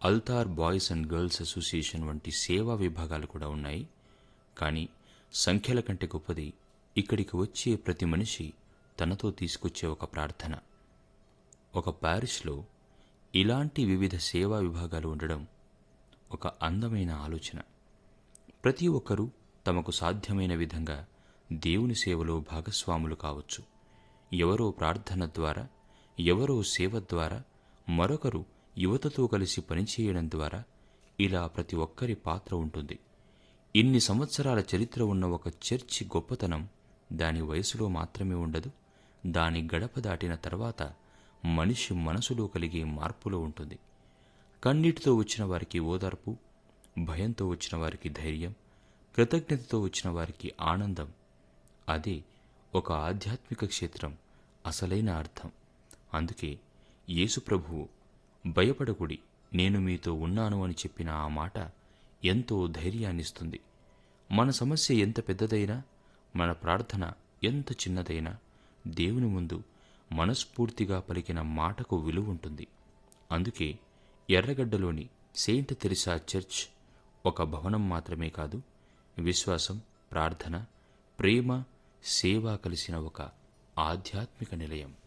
అల్తార్ boys and girls association వంటి సేవా విభాగాలు కూడా ఉన్నాయి కానీ సంఖ్యల కంటే గొప్పది ఇక్కడికి వచ్చే ప్రతి మనిషి తనతో తీసుకొచ్చే ఒక ప్రార్థన ఒక ప్యారిస్లో ఇలాంటి వివిధ సేవా విభాగాలు ఉండడం ఒక అందమైన ఆలోచన ప్రతి ఒక్కరూ తమకు సాధ్యమైన విధంగా దేవుని సేవలో భాగస్వాములు కావచ్చు ఎవరో ప్రార్థన ద్వారా ఎవరో సేవ ద్వారా మరొకరు యువతతో కలిసి పనిచేయడం ద్వారా ఇలా ప్రతి ఒక్కరి పాత్ర ఉంటుంది ఇన్ని సంవత్సరాల చరిత్ర ఉన్న ఒక చర్చి గొప్పతనం దాని వయసులో మాత్రమే ఉండదు దాని గడప దాటిన తర్వాత మనిషి మనసులో కలిగే మార్పులో ఉంటుంది కన్నీటితో వచ్చిన వారికి ఓదార్పు భయంతో వచ్చిన వారికి ధైర్యం కృతజ్ఞతతో వచ్చిన వారికి ఆనందం అదే ఒక ఆధ్యాత్మిక క్షేత్రం అసలైన అర్థం అందుకే యేసు ప్రభువు భయపడకుడి నేను మీతో ఉన్నాను అని చెప్పిన ఆ మాట ఎంతో ధైర్యాన్నిస్తుంది మన సమస్య ఎంత పెద్దదైనా మన ప్రార్థన ఎంత చిన్నదైనా దేవుని ముందు మనస్ఫూర్తిగా పలికిన మాటకు విలువ ఉంటుంది అందుకే ఎర్రగడ్డలోని సెయింట్ తెరిసా చర్చ్ ఒక భవనం మాత్రమే కాదు విశ్వాసం ప్రార్థన ప్రేమ సేవ కలిసిన ఒక ఆధ్యాత్మిక నిలయం